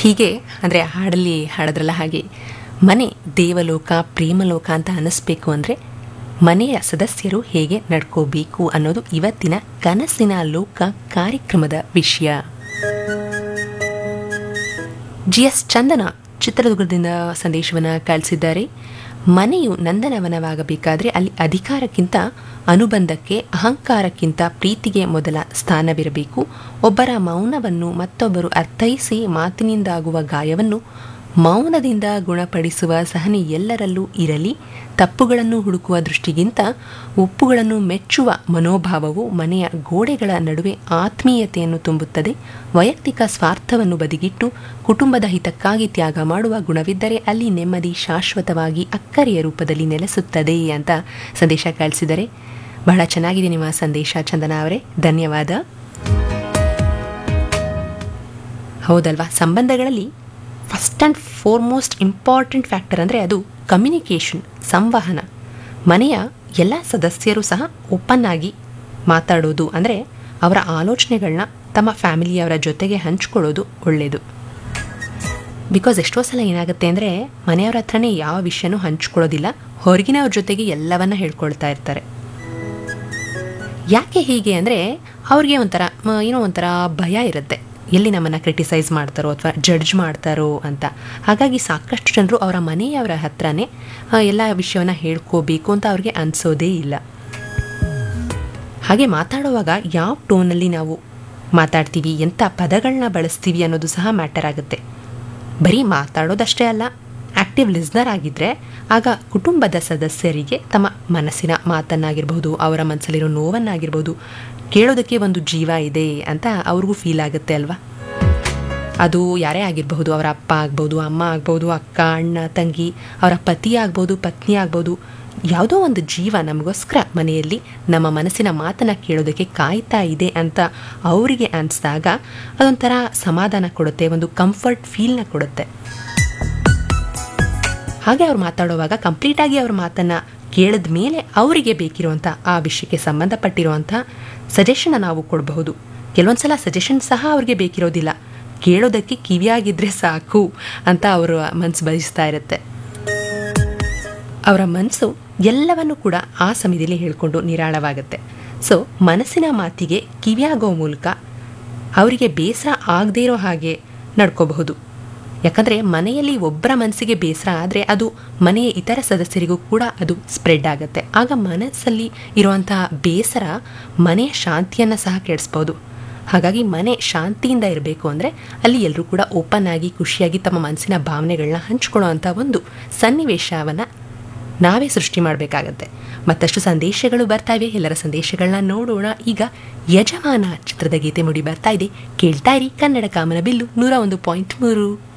ಹೀಗೆ ಅಂದರೆ ಹಾಡಲ್ಲಿ ಹಾಡೋದ್ರಲ್ಲ ಹಾಗೆ ಮನೆ ದೇವಲೋಕ ಪ್ರೇಮಲೋಕ ಅಂತ ಅನ್ನಿಸ್ಬೇಕು ಅಂದರೆ ಮನೆಯ ಸದಸ್ಯರು ಹೇಗೆ ನಡ್ಕೋಬೇಕು ಅನ್ನೋದು ಇವತ್ತಿನ ಕನಸಿನ ಲೋಕ ಕಾರ್ಯಕ್ರಮದ ವಿಷಯ ಜಿ ಎಸ್ ಚಂದನ ಚಿತ್ರದುರ್ಗದಿಂದ ಸಂದೇಶವನ್ನು ಕಳಿಸಿದ್ದಾರೆ ಮನೆಯು ನಂದನವನವಾಗಬೇಕಾದ್ರೆ ಅಲ್ಲಿ ಅಧಿಕಾರಕ್ಕಿಂತ ಅನುಬಂಧಕ್ಕೆ ಅಹಂಕಾರಕ್ಕಿಂತ ಪ್ರೀತಿಗೆ ಮೊದಲ ಸ್ಥಾನವಿರಬೇಕು ಒಬ್ಬರ ಮೌನವನ್ನು ಮತ್ತೊಬ್ಬರು ಅರ್ಥೈಸಿ ಮಾತಿನಿಂದಾಗುವ ಗಾಯವನ್ನು ಮೌನದಿಂದ ಗುಣಪಡಿಸುವ ಸಹನೆ ಎಲ್ಲರಲ್ಲೂ ಇರಲಿ ತಪ್ಪುಗಳನ್ನು ಹುಡುಕುವ ದೃಷ್ಟಿಗಿಂತ ಒಪ್ಪುಗಳನ್ನು ಮೆಚ್ಚುವ ಮನೋಭಾವವು ಮನೆಯ ಗೋಡೆಗಳ ನಡುವೆ ಆತ್ಮೀಯತೆಯನ್ನು ತುಂಬುತ್ತದೆ ವೈಯಕ್ತಿಕ ಸ್ವಾರ್ಥವನ್ನು ಬದಿಗಿಟ್ಟು ಕುಟುಂಬದ ಹಿತಕ್ಕಾಗಿ ತ್ಯಾಗ ಮಾಡುವ ಗುಣವಿದ್ದರೆ ಅಲ್ಲಿ ನೆಮ್ಮದಿ ಶಾಶ್ವತವಾಗಿ ಅಕ್ಕರೆಯ ರೂಪದಲ್ಲಿ ನೆಲೆಸುತ್ತದೆ ಅಂತ ಸಂದೇಶ ಕಳಿಸಿದರೆ ಬಹಳ ಚೆನ್ನಾಗಿದೆ ನಿಮ್ಮ ಸಂದೇಶ ಚಂದನ ಅವರೇ ಧನ್ಯವಾದ ಹೌದಲ್ವಾ ಸಂಬಂಧಗಳಲ್ಲಿ first and foremost important factor ಅಂದರೆ ಅದು ಕಮ್ಯುನಿಕೇಷನ್ ಸಂವಹನ ಮನೆಯ ಎಲ್ಲ ಸದಸ್ಯರು ಸಹ ಓಪನ್ ಆಗಿ ಮಾತಾಡೋದು ಅಂದರೆ ಅವರ ಆಲೋಚನೆಗಳನ್ನ ತಮ್ಮ ಫ್ಯಾಮಿಲಿಯವರ ಜೊತೆಗೆ ಹಂಚ್ಕೊಳ್ಳೋದು ಒಳ್ಳೆಯದು ಬಿಕಾಸ್ ಎಷ್ಟೋ ಸಲ ಏನಾಗುತ್ತೆ ಅಂದರೆ ಮನೆಯವರ ಹತ್ರನೇ ಯಾವ ವಿಷಯನೂ ಹಂಚ್ಕೊಳ್ಳೋದಿಲ್ಲ ಹೊರಗಿನವ್ರ ಜೊತೆಗೆ ಎಲ್ಲವನ್ನ ಹೇಳ್ಕೊಳ್ತಾ ಇರ್ತಾರೆ ಯಾಕೆ ಹೀಗೆ ಅಂದರೆ ಅವ್ರಿಗೆ ಒಂಥರ ಮ- ಏನೋ ಒಂಥರ ಭಯ ಇರುತ್ತೆ ಎಲ್ಲಿ ನಮ್ಮನ್ನು ಕ್ರಿಟಿಸೈಸ್ ಮಾಡ್ತಾರೋ ಅಥವಾ ಜಡ್ಜ್ ಮಾಡ್ತಾರೋ ಅಂತ ಹಾಗಾಗಿ ಸಾಕಷ್ಟು ಜನರು ಅವರ ಮನೆಯವರ ಹತ್ರನೇ ಆ, ಎಲ್ಲ ವಿಷಯವನ್ನು ಹೇಳ್ಕೋಬೇಕು ಅಂತ ಅವ್ರಿಗೆ ಅನಿಸೋದೇ ಇಲ್ಲ ಹಾಗೆ ಮಾತಾಡುವಾಗ ಯಾವ ಟೋನಲ್ಲಿ ನಾವು ಮಾತಾಡ್ತೀವಿ ಎಂಥ ಪದಗಳನ್ನ ಬಳಸ್ತೀವಿ ಅನ್ನೋದು ಸಹ ಮ್ಯಾಟರ್ ಆಗುತ್ತೆ ಬರೀ ಮಾತಾಡೋದಷ್ಟೇ ಅಲ್ಲ ಆ್ಯಕ್ಟಿವ್ ಲಿಸ್ನರ್ ಆಗಿದ್ದರೆ ಆಗ ಕುಟುಂಬದ ಸದಸ್ಯರಿಗೆ ತಮ್ಮ ಮನಸ್ಸಿನ ಮಾತನ್ನಾಗಿರ್ಬೋದು ಅವರ ಮನಸ್ಸಲ್ಲಿರೋ ನೋವನ್ನಾಗಿರ್ಬೋದು ಕೇಳೋದಕ್ಕೆ ಒಂದು ಜೀವ ಇದೆ ಅಂತ ಅವ್ರಿಗೂ ಫೀಲ್ ಆಗುತ್ತೆ ಅಲ್ವಾ ಅದು ಯಾರೇ ಆಗಿರಬಹುದು ಅವರ ಅಪ್ಪ ಆಗ್ಬೋದು ಅಮ್ಮ ಆಗ್ಬೋದು ಅಕ್ಕ ಅಣ್ಣ ತಂಗಿ ಅವರ ಪತಿ ಆಗ್ಬೋದು ಪತ್ನಿ ಆಗ್ಬೋದು ಯಾವುದೋ ಒಂದು ಜೀವ ನಮಗೋಸ್ಕರ ಮನೆಯಲ್ಲಿ ನಮ್ಮ ಮನಸ್ಸಿನ ಮಾತನ್ನು ಕೇಳೋದಕ್ಕೆ ಕಾಯ್ತಾ ಇದೆ ಅಂತ ಅವರಿಗೆ ಅನಿಸಿದಾಗ ಅದೊಂಥರ ಸಮಾಧಾನ ಕೊಡುತ್ತೆ ಒಂದು ಕಂಫರ್ಟ್ ಫೀಲ್ನ ಕೊಡುತ್ತೆ ಹಾಗೆ ಅವ್ರು ಮಾತಾಡುವಾಗ ಕಂಪ್ಲೀಟಾಗಿ ಅವ್ರ ಮಾತನ್ನು ಕೇಳಿದ ಮೇಲೆ ಅವರಿಗೆ ಬೇಕಿರುವಂಥ ಆ ವಿಷಯಕ್ಕೆ ಸಂಬಂಧಪಟ್ಟಿರುವಂಥ ಸಜೆಷನ್ನ ನಾವು ಕೊಡಬಹುದು ಕೆಲವೊಂದು ಸಲ ಸಜೆಷನ್ ಸಹ ಅವ್ರಿಗೆ ಬೇಕಿರೋದಿಲ್ಲ ಕೇಳೋದಕ್ಕೆ ಕಿವಿಯಾಗಿದ್ದರೆ ಸಾಕು ಅಂತ ಅವರ ಮನಸ್ಸು ಬಯಸ್ತಾ ಇರುತ್ತೆ ಅವರ ಮನಸ್ಸು ಎಲ್ಲವನ್ನು ಕೂಡ ಆ ಸಮಯದಲ್ಲಿ ಹೇಳ್ಕೊಂಡು ನಿರಾಳವಾಗುತ್ತೆ ಸೊ ಮನಸ್ಸಿನ ಮಾತಿಗೆ ಕಿವಿಯಾಗೋ ಮೂಲಕ ಅವರಿಗೆ ಬೇಸರ ಆಗದೇ ಇರೋ ಹಾಗೆ ನಡ್ಕೋಬಹುದು ಯಾಕಂದರೆ ಮನೆಯಲ್ಲಿ ಒಬ್ಬರ ಮನಸ್ಸಿಗೆ ಬೇಸರ ಆದರೆ ಅದು ಮನೆಯ ಇತರ ಸದಸ್ಯರಿಗೂ ಕೂಡ ಅದು ಸ್ಪ್ರೆಡ್ ಆಗುತ್ತೆ ಆಗ ಮನಸ್ಸಲ್ಲಿ ಇರುವಂತಹ ಬೇಸರ ಮನೆಯ ಶಾಂತಿಯನ್ನು ಸಹ ಕೆಡಿಸ್ಬೋದು ಹಾಗಾಗಿ ಮನೆ ಶಾಂತಿಯಿಂದ ಇರಬೇಕು ಅಂದರೆ ಅಲ್ಲಿ ಎಲ್ಲರೂ ಕೂಡ ಓಪನ್ ಆಗಿ ಖುಷಿಯಾಗಿ ತಮ್ಮ ಮನಸ್ಸಿನ ಭಾವನೆಗಳನ್ನ ಹಂಚ್ಕೊಳ್ಳೋ ಅಂಥ ಒಂದು ಸನ್ನಿವೇಶವನ್ನು ನಾವೇ ಸೃಷ್ಟಿ ಮಾಡಬೇಕಾಗತ್ತೆ ಮತ್ತಷ್ಟು ಸಂದೇಶಗಳು ಬರ್ತಾ ಇವೆ ಎಲ್ಲರ ಸಂದೇಶಗಳನ್ನ ನೋಡೋಣ ಈಗ ಯಜಮಾನ ಚಿತ್ರದ ಗೀತೆ ಮುಡಿ ಬರ್ತಾ ಇದೆ ಕೇಳ್ತಾ ಇರಿ ಕನ್ನಡ ಕಾಮನ ಬಿಲ್ಲು ನೂರ ಒಂದು ಪಾಯಿಂಟ್ ಮೂರು